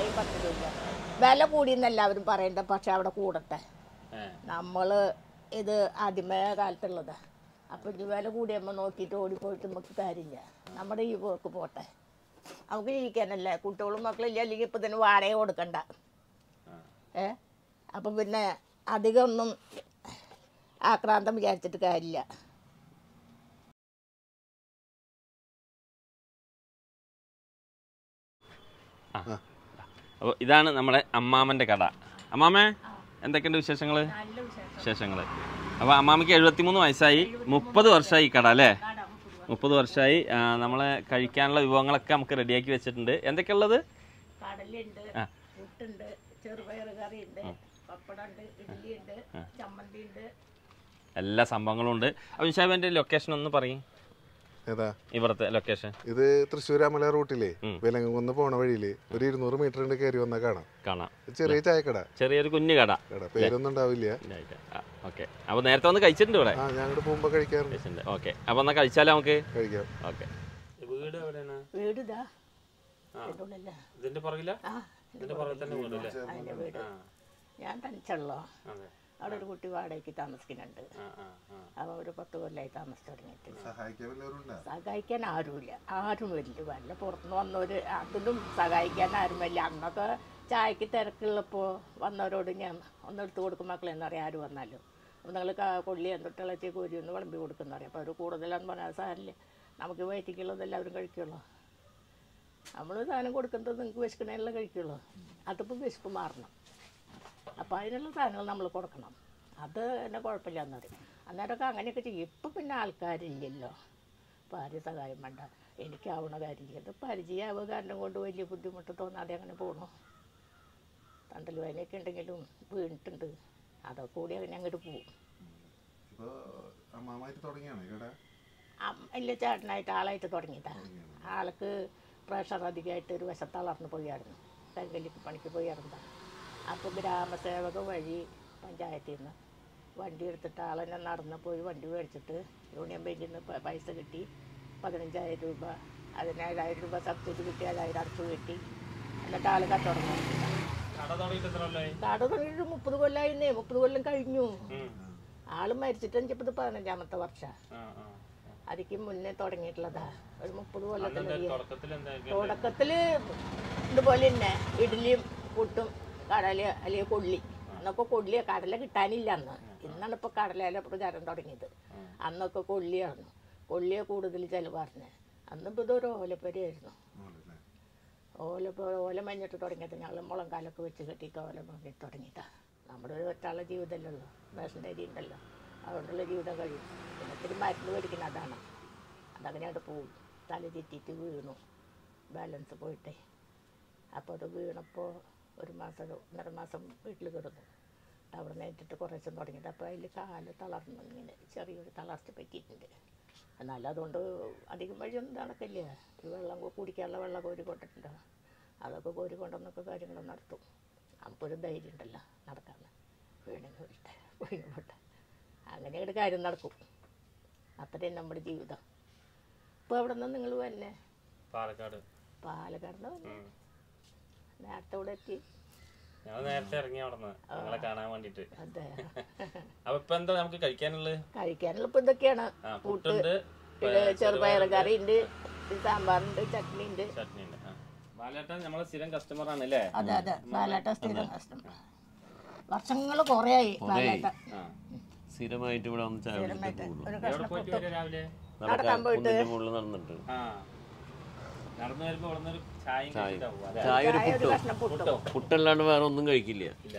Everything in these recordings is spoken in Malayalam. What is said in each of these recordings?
പറയും പത്ത് രൂപ വില കൂടിയെന്ന് എല്ലാവരും പറയണ്ട പക്ഷെ അവിടെ കൂടട്ടെ ഏ. നമ്മൾ ഇത് ആദ്യമേ കാലത്തുള്ളതാ അപ്പം ഇത് വില കൂടിയപ്പോൾ നോക്കിയിട്ട് ഓടിപ്പോയിട്ട് നമുക്ക് കാര്യമില്ല നമ്മുടെ ഈ പോക്ക് പോട്ടെ നമുക്ക് ജീവിക്കാനല്ലേ കുട്ടികളും മക്കളില്ല അല്ലെങ്കിൽ ഇപ്പം തന്നെ വാടക കൊടുക്കണ്ട ഏ അപ്പം പിന്നെ അധികം ഒന്നും ആക്രാന്തം വിചാരിച്ചിട്ട് കാര്യമില്ല അപ്പോൾ ഇതാണ് നമ്മുടെ അമ്മാമൻ്റെ കട അമ്മാമേ എന്തൊക്കെയുണ്ട് വിശേഷങ്ങൾ നല്ല വിശേഷം വിശേഷങ്ങൾ അപ്പോൾ അമ്മാമയ്ക്ക് എഴുപത്തിമൂന്ന് വയസ്സായി മുപ്പത് വർഷമായി ഈ കട അല്ലേ മുപ്പത് വർഷമായി ആ, നമ്മളെ കഴിക്കാനുള്ള വിഭവങ്ങളൊക്കെ നമുക്ക് റെഡിയാക്കി വെച്ചിട്ടുണ്ട് എന്തൊക്കെയുള്ളത് കടലുണ്ട് ആ. പുട്ടുണ്ട് ചെറുപയർ കറി ഉണ്ട് പപ്പടമുണ്ട് ഇഡ്ഡലി ഉണ്ട് ചമ്മന്തി ഉണ്ട് എല്ലാ സംഭവങ്ങളും ഉണ്ട് അപ്പോൾ നിഷാബിൻ്റെ ലൊക്കേഷൻ ഒന്ന് പറയും ഏതാ ഇവിടുത്തെ ലൊക്കേഷൻ ഇത് തൃശ്ശൂർ അമല റൂട്ടിലെ വിലങ്ങുന്ന് പോണ വഴിയില് ഒരു ഇരുന്നൂറ് മീറ്റർ ഉണ്ട് കയറി വന്നാൽ കാണാം കാണാം ഒരു ചെറിയ ചായക്കട ചെറിയൊരു കുഞ്ഞു കട കട പേരൊന്നും ഉണ്ടാവില്ല ഓക്കെ അപ്പോൾ നേരത്തെ വന്ന് കഴിച്ചിട്ടുണ്ട് ഇവിടെ ആ ഞാൻ അങ്ങോട്ട് പോകുമ്പോ കഴിക്കാറുണ്ട് കഴിച്ചിട്ടുണ്ട് ഓക്കെ അപ്പോൾ എന്നാൽ കഴിച്ചാലോ നമുക്ക് കഴിക്കാം ഓക്കെ വീട് എവിടെയാണ് വീട് ഇതാ ഇതിൻ്റെ ഉള്ളില ഇതിന്റെ പുറകില ആ ഇതിന്റെ പുറകിൽ തന്നെ വീടല്ലേ അതിൻ്റെ വീട് ഞാൻ തനിച്ചുള്ളോ അതെ അവിടെ ഒരു കുട്ടി വാടകയ്ക്ക് താമസിക്കുന്നുണ്ട് ആ ആ ആ അവൻ ഒരു പത്ത് കൊല്ലമായി താമസിച്ചു തുടങ്ങിയിട്ട് സഹായിക്കാൻ വല്ലവരും ഉണ്ടോ സഹായിക്കാൻ ആരുമില്ല ആരും വരില്ല വല്ല പുറത്തുനിന്ന് വന്നവര് അതിലും സഹായിക്കാൻ ആരും വരില്ല അന്നൊക്കെ ചായക്ക് തിരക്കുള്ളപ്പോൾ വന്നവരോട് ഞാൻ ഒന്ന് എടുത്ത് കൊടുക്കും മക്കളെ എന്ന് പറയാം ആര് വന്നാലും അപ്പോൾ നിങ്ങൾ കൊള്ളി എന്തൊട്ടിളച്ചി കോരി ഒന്ന് വിളമ്പി കൊടുക്കുന്ന പറയാം അപ്പോൾ അവർ കൂടുതലാന്ന് പറഞ്ഞാൽ സാരില്ല നമുക്ക് വയറ്റിക്കുള്ളത് എല്ലാവരും കഴിക്കുള്ളൂ നമ്മൾ സാധനം കൊടുക്കുന്നത് നിങ്ങൾക്ക് വിശക്കണേലുള്ള കഴിക്കുള്ളൂ അതിപ്പോൾ വിശപ്പ് മാറണം അപ്പോൾ അതിനുള്ള സാധനങ്ങൾ നമ്മൾ കൊടുക്കണം അത് എന്നെ കുഴപ്പമില്ല എന്ന് പറയും അന്നേരമൊക്കെ അങ്ങനെയൊക്കെ ചെയ്യും ഇപ്പം പിന്നെ ആൾക്കാരില്ലല്ലോ അപ്പോൾ ആരും സഹായം വേണ്ട എനിക്കാവണ കാര്യമില്ല ഇത് പരിചയമാവുക കാരണം കൊണ്ട് വലിയ ബുദ്ധിമുട്ട് തോന്നാതെ അങ്ങനെ പോകണു തണ്ടൽ വേനയൊക്കെ ഉണ്ടെങ്കിലും വീണിട്ടുണ്ട് അതൊക്കെ കൂടി അങ്ങനെ അങ്ങോട്ട് പോകും ഇപ്പൊ അമ്മാമായിട്ട് തുടങ്ങിയാണ് ഈ കട വലിയ ചേട്ടനായിട്ട് ആളായിട്ട് തുടങ്ങിയതാണ് ആൾക്ക് പ്രഷർ അധികമായിട്ട് ഒരു വശത്ത് തളർന്നു പോയായിരുന്നു കരിങ്കല്ലിക്ക് പണിക്ക് പോയായിരുന്നു അപ്പോൾ ഗ്രാമസേവക വഴി പഞ്ചായത്തിൽ നിന്ന് വണ്ടി എടുത്തിട്ട് ആളെന്നെ നടന്ന് പോയി വണ്ടി മേടിച്ചിട്ട് യൂണിയൻ ബാങ്കിൽ നിന്ന് പ- പൈസ കിട്ടി പതിനഞ്ചായിരം രൂപ അതിന് ഏഴായിരം രൂപ സബ്സിഡി കിട്ടി ഏഴായിരം അടച്ചു കിട്ടി എന്നിട്ട് ആൾ കച്ചവടം നോക്കി കട തുടങ്ങിയിട്ട് എത്ര കൊല്ലമായി കാട് തുടങ്ങിയിട്ട് മുപ്പത് കൊല്ലമായിരുന്നേ മുപ്പത് കൊല്ലം കഴിഞ്ഞു ആൾ മരിച്ചിട്ട് എനിക്കിപ്പോൾ ഇത് പതിനഞ്ചാമത്തെ വർഷമാണ് ആ ആ അതിക്ക് മുന്നേ തുടങ്ങിയിട്ടുള്ളതാ ഒരു മുപ്പത് കൊല്ലത്തിൽ തുടക്കത്തിൽ എന്തായിരുന്നു തുടക്കത്തിൽ ഇതുപോലെ തന്നെ ഇഡ്ഡലിയും പുട്ടും കടല അല്ലെങ്കിൽ കൊള്ളി അന്നൊക്കെ കൊള്ളിയ കടല കിട്ടാനില്ല അന്ന് ഇന്നാണ് ഇപ്പോൾ കടലയിലെ പ്രചാരം തുടങ്ങിയത് അന്നൊക്കെ കൊള്ളിയാണ് കൊള്ളിയെ കൂടുതൽ ചിലവാറിന് അന്നിപ്പോൾ ഇതൊരു ഓലപ്പരിയായിരുന്നു ഓല ഓല മഞ്ഞിട്ട് തുടങ്ങിയത് ഞങ്ങൾ മുളം കാലൊക്കെ വെച്ച് കെട്ടിയിട്ട് ഓല മഞ്ഞിട്ട് തുടങ്ങിയിട്ടാണ് നമ്മുടെ ഒരു ഒറ്റാളുടെ ജീവിതമല്ലല്ലോ റേഷൻ്റെ അരി ഉണ്ടല്ലോ അതുകൊണ്ടുള്ള ജീവിതം കഴിയും പിന്നെ ഇത്തിരി മരുന്ന് മേടിക്കുന്ന അതാണ് അതങ്ങനെയായിട്ട് പോവും തല ചുറ്റിയിട്ട് വീണു ബാലൻസ് പോയിട്ടേ അപ്പോൾ അത് വീണപ്പോൾ ഒരു മാസം ഒരു ഒന്നര മാസം വീട്ടിൽ കിടന്നു അവിടെ നേരിട്ട് കുറേശ്ശം തുടങ്ങിയത് അപ്പോൾ അതിൽ കാല് തളർന്നു ഇങ്ങനെ ചെറിയൊരു തളർച്ച പറ്റിയിട്ടുണ്ട് എന്നാലും അതുകൊണ്ട് അധികം വഴിയൊന്നും നടക്കില്ല ഈ വെള്ളം കു- കുടിക്കാനുള്ള വെള്ളം കോരി കൊണ്ടിട്ടുണ്ട് അതൊക്കെ കോരി കൊണ്ടുവന്നൊക്കെ കാര്യങ്ങൾ നടത്തും അപ്പോൾ ഒരു ധൈര്യം ഉണ്ടല്ലോ നടക്കാൻ വീണെങ്കിൽ വിട്ടെ വീണ് പോട്ടെ അങ്ങനെ ഒരു കാര്യം നടക്കും അത്രയും നമ്മുടെ ജീവിതം ഇപ്പോൾ എവിടെ നിന്ന് നിങ്ങൾ വന്നെ പാലക്കാട് പാലക്കാട് നിന്ന് വന്നെ നേരത്തെ ഇവിടെ എത്തി ഞങ്ങൾ നേരത്തെ ഇറങ്ങി അവിടെ നിന്ന് നിങ്ങളെ കാണാൻ വേണ്ടിട്ട് അതെ അപ്പൊ ഇപ്പൊ എന്താ നമുക്ക് കഴിക്കാനുള്ളത് കഴിക്കാനുള്ള ഇപ്പം ഇതൊക്കെയാണ് ആ പുട്ടുണ്ട് ഇത് ചെറുപയർ കറി ഉണ്ട് സാമ്പാറുണ്ട് ചട്നി ഉണ്ട് ചട്നി ഉണ്ട് ആ. ബാലേട്ടൻ നമ്മളെ സ്ഥിരം കസ്റ്റമർ ആണ് അല്ലേ അതെ അതെ ബാലാട്ട സ്ഥിരം കഷ്ടം വർഷങ്ങൾ കുറേ ആയി ബാലാട്ട ആ. സ്ഥിരമായിട്ട് ഇവിടെ വന്ന് ചായ കുടിച്ചിട്ട് പോകുള്ളൂ ഒരു എവിടെ കഷ്ണം പോയിട്ട് വരാം രാവിലെ നടക്കാൻ പോയിട്ട് കുന്നിന്റെ മുകളിൽ നടന്നിട്ട് ആ നടന്നു വരുമ്പോ ഇവിടെ ഒരു ചായയും കഴിച്ചിട്ടാ പോവാ അല്ലേ ചായ ഒരു ചായ ഒരു പുട്ടോ കഷ്ണം പുട്ടോ പുട്ടല്ലാണ്ട് വേറെ ഒന്നും കഴിക്കില്ല ഇല്ല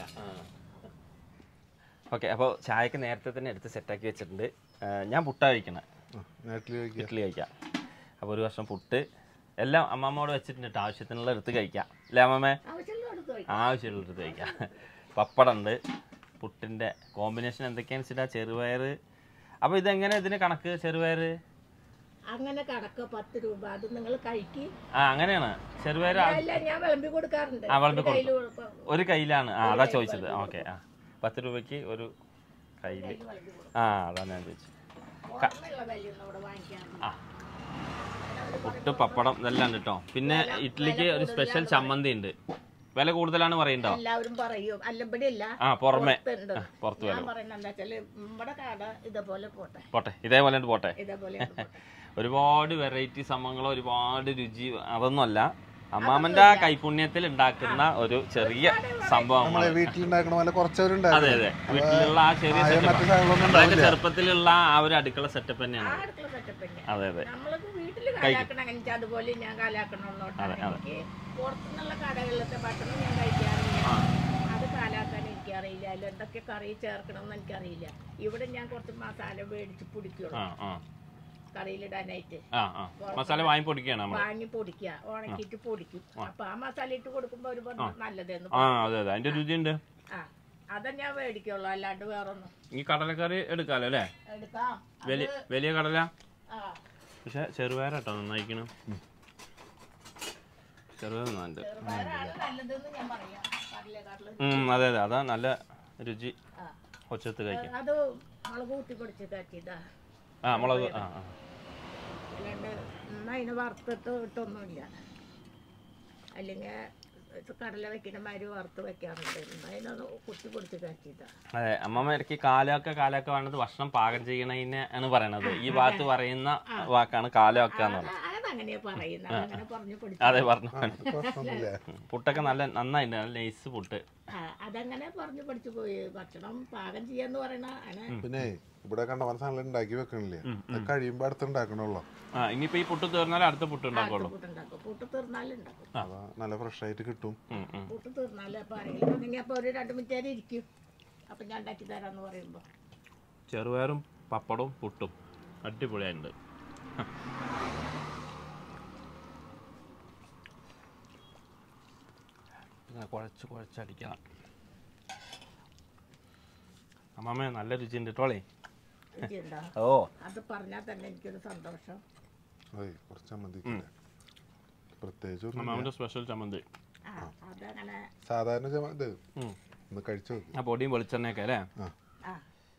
ഓക്കെ അപ്പോൾ ചായക്ക് നേരത്തെ തന്നെ എടുത്ത് സെറ്റാക്കി വെച്ചിട്ടുണ്ട് ആ, ഞാൻ പുട്ടാ കഴിക്കണേ നാട്ടിൽ കഴിക്കാം ഇഡ്ഡലി കഴിക്കാം അപ്പോൾ ഒരു വർഷം പുട്ട് എല്ലാം അമ്മമ്മോട് വെച്ചിട്ടുണ്ട് ട്ടോ. ആവശ്യത്തിനുള്ള എടുത്ത് കഴിക്കാം അല്ലേ അമ്മമ്മേ ആവശ്യമുള്ള എടുത്ത് കഴിക്കും ആവശ്യമുള്ള എടുത്ത് കഴിക്കാം പപ്പടം ഉണ്ട് പുട്ടിൻ്റെ കോമ്പിനേഷൻ എന്തൊക്കെയാണെന്ന് വെച്ചിട്ടാ ചെറുപയർ അപ്പോൾ ഇതെങ്ങനെ ഇതിന് കണക്ക് ചെറുപയർ അങ്ങനെ കണക്ക് പത്ത് രൂപ അത് നിങ്ങൾ കഴിക്കി ആ അങ്ങനെയാണ് ചെറുപയർ അല്ല ഞാൻ വിളമ്പി കൊടുക്കാറുണ്ട് ആ, വിളമ്പി ഒരു കയ്യില് കൊടുക്കും. ഒരു കയ്യിലാണ് ആ അതാ ചോദിച്ചത് ഓക്കെ ആ പത്ത് രൂപയ്ക്ക് ഒരു കയ്യിൽ വിളമ്പി കൊടുക്കും. ആ അതാണ് ഞാൻ ചോദിച്ചത് പുറത്തുനിന്നുള്ള വിലയൊന്നും ഇവിടെ വാങ്ങിക്കാൻ ആ പുട്ട് പപ്പടം ഇതെല്ലാം ഉണ്ട് കേട്ടോ പിന്നെ ഇഡ്ഡലിക്ക് ഒരു സ്പെഷ്യൽ ചമ്മന്തി ഉണ്ട് വില കൂടുതലാണ് പറയണ്ടോ എല്ലാവരും പറയും അല്ലമ്പടി ഇല്ല ആ പുറമെ പുറത്തുണ്ട് ആ, പുറത്ത് വില ഞാൻ പറയുന്നത് എന്താ വെച്ചാല് നമ്മുടെ കട ഇതേപോലെ പോട്ടെ പോട്ടെ ഇതേപോലെ ഉണ്ട് പോട്ടെ ഇതേപോലെ അങ്ങട് പോട്ടെ. ഒരുപാട് വെറൈറ്റി സംഭവങ്ങൾ ഒരുപാട് രുചി അതൊന്നുമല്ല അമ്മാമന്റെ ആ കൈപുണ്യത്തിൽ ഉണ്ടാക്കുന്ന ഒരു ചെറിയ സംഭവമാണ് നമ്മളെ വീട്ടിലുണ്ടാക്കണ പോലെ അതെ കുറച്ചവരുണ്ടാക്കും അതെ വീട്ടിലുള്ള ആ ചെറിയ ആയ സെറ്റപ്പ് മറ്റു സാധനങ്ങളൊന്നും നമ്മളൊക്കെ ചെറുപ്പത്തിലുള്ള ആ ഒരു അടുക്കള സെറ്റപ്പ് തന്നെയാണ് ആ അടുക്കള സെറ്റപ്പ് തന്നെ അതെ അതെ നമ്മളിപ്പോ വീട്ടില് കാലാക്കണം അങ്ങനെ അതുപോലെ ഞാൻ കാലാക്കണുള്ളൂ എനിക്ക് പുറത്തുനിന്നുള്ള കടകളിലത്തെ ഭക്ഷണം ഞാൻ കഴിക്കാറില്ല അത് കാലാക്കാൻ എനിക്കറിയില്ല അതിൽ എന്തൊക്കെ കറി ചേർക്കണമെന്ന് എനിക്കറിയില്ല ഇവിടെ ഞാൻ കുറച്ച് മസാല മേടിച്ച് പൊടിക്കുള്ളൂ ആ ആ കറിയിലിടാനായിട്ട് ആ ആ മസാല വാങ്ങി പൊടിക്കുകയാണ് നമ്മൾ വാങ്ങി പൊടിക്കുക ഉണക്കിയിട്ട് പൊടിക്കും അപ്പൊ ആ മസാല ഇട്ട് കൊടുക്കുമ്പോ ഒരു നല്ലതെന്ന് ആ അതെ അതെ അതിന്റെ രുചിയുണ്ട് ആ അതാ ഞാൻ മേടിക്കുള്ളൂ അല്ലാണ്ട് വേറൊന്നും ഈ കടലക്കറി എടുക്കാലോ അല്ലേ എടുക്കാം വലിയ വലിയ കടല ആ പക്ഷെ ചെറുപയർ കേട്ടോ നന്നായിക്കണം ചെറുപയർ നന്നായിട്ട് ചെറുപയറാണ് നല്ലതെന്ന് ഞാൻ പറയാം കടലേക്കാട്ടില് ഉം, അതെ അതെ അതാ നല്ല രുചി ആ കൊച്ചത്ത് കഴിക്കും അത് മുളക് കൂട്ടി പൊടിച്ച് കാച്ചിയതാ ആ മുളക് ആ ആ അല്ലാണ്ട് ഇന്ന് അതിന് വറുത്തിട്ട് ഇട്ടൊന്നുമില്ല അല്ലെങ്കിൽ കടല വെക്കുന്ന മാതിരി വറുത്ത് വെക്കാറുണ്ട് ഇന്ന് അതിനൊന്ന് കുത്തി പൊടിച്ച് കാച്ചിയതാ അതെ അമ്മമ്മ ഇടയ്ക്ക് കാലമൊക്കെ കാലമൊക്കെ വേണ്ടത് ഭക്ഷണം പാകം ചെയ്യണതിനെ ആണ് പറയണത് ഈ ഭാഗത്ത് പറയുന്ന വാക്കാണ് കാലമൊക്കെ എന്ന് പറയുന്നത് അതങ്ങനെയാ പറയുന്നത് അതങ്ങനെ പറഞ്ഞു പൊടിച്ചു അതെ പറഞ്ഞു പ്രശ്നമൊന്നുമില്ല പുട്ടൊക്കെ നല്ല നന്നായിട്ടുണ്ട് നല്ല നൈസ് പുട്ട് ആ, അതങ്ങനെ പറഞ്ഞു പഠിച്ചു പോയി ഭക്ഷണം പാകം ചെയ്യാന്ന് പറയണ അങ്ങനെ പിന്നെ ഇവിടെ കണ്ടമാന സാധനങ്ങൾ ഉണ്ടാക്കി വെക്കണില്ലേ അത് കഴിയുമ്പോ അടുത്ത് ഉണ്ടാക്കണുള്ളൂ ആ ഇനിയിപ്പോ ഈ പുട്ട് തീർന്നാലേ അടുത്ത പുട്ട് ഉണ്ടാക്കുള്ളൂ കൂട്ടുണ്ടാക്കും കൂട്ട് തീർന്നാലുണ്ടാക്കും അതാ നല്ല ഫ്രഷ് ആയിട്ട് കിട്ടും ഉം, ഉം. കൂട്ട് തീർന്നാലും അപ്പൊ ആരെങ്കിലും ഉണ്ടെങ്കിൽ അപ്പൊ ഒരു രണ്ട് മിനിറ്റ് നേരം ഇരിക്കും അപ്പൊ ഞാൻ ഉണ്ടാക്കി തരാന്ന് പറയുമ്പോ ചെറുപയറും പപ്പടവും പുട്ടും അടിപൊളിയായിട്ടുണ്ട് ഇങ്ങനെ കുഴച്ച് കുഴച്ചടിക്കണം അമ്മമ്മ നല്ല രുചിയുണ്ട് കേട്ടോളേ രുചിയുണ്ടോ ഓ അത് പറഞ്ഞാൽ തന്നെ എനിക്കൊരു സന്തോഷം അതെ കുറച്ച് ചമ്മന്തിക്കില്ല പ്രത്യേകിച്ച് ഒന്നും അമ്മാമൻ്റെ സ്പെഷ്യൽ ചമ്മന്തി ആ അതങ്ങനെ സാധാരണ ചമ്മ ഇത് ഉം. ഒന്ന് കഴിച്ചു നോക്ക് ആ പൊടിയും വെളിച്ചെണ്ണയൊക്കെ അല്ലേ ആ ആ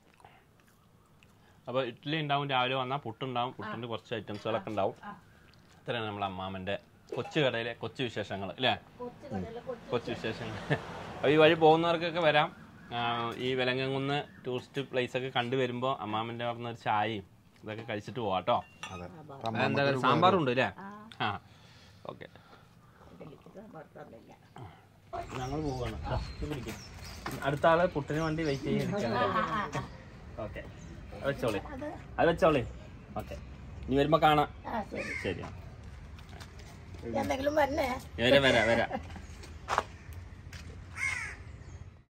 അപ്പോൾ ഇഡ്ഡലി ഉണ്ടാവും രാവിലെ വന്നാൽ പുട്ടുണ്ടാവും പുട്ടിൻ്റെ കുറച്ച് ഐറ്റംസുകളൊക്കെ ഉണ്ടാവും ആ. ഇത്രയാണ് നമ്മളെ അമ്മാമൻ്റെ കൊച്ചു കടയിലെ കൊച്ചു വിശേഷങ്ങൾ അല്ലേ കൊച്ചു കടയിലെ കൊച്ചു കൊച്ചു വിശേഷങ്ങൾ അപ്പോൾ ഈ വഴി പോകുന്നവർക്കൊക്കെ വരാം ആ, ഈ വിലങ്ങുന്ന് ടൂറിസ്റ്റ് പ്ലേസ് ഒക്കെ കണ്ടു വരുമ്പോൾ അമ്മാമൻ്റെ പറഞ്ഞ ഒരു ചായയും ഇതൊക്കെ കഴിച്ചിട്ട് പോവാം കേട്ടോ അതെ എന്താ സാമ്പാറുണ്ട് അല്ലേ ആ ആ ഓക്കെ ഇഡലിക്ക് സാമ്പാർ തന്നില്ല ഞങ്ങൾ പോവാണ് ദാ, ഇത് പിടിക്ക്. അടുത്ത ആള് പുട്ടിന് വേണ്ടി വെയിറ്റ് ചെയ്യാൻ ഓക്കെ അത് വെച്ചോളി അത് അത് വെച്ചോളി ഓക്കെ ഇനി വരുമ്പോൾ കാണാം ആ ശരി ശരി എന്തെങ്കിലും വരണേ വരാം വരാം വരാം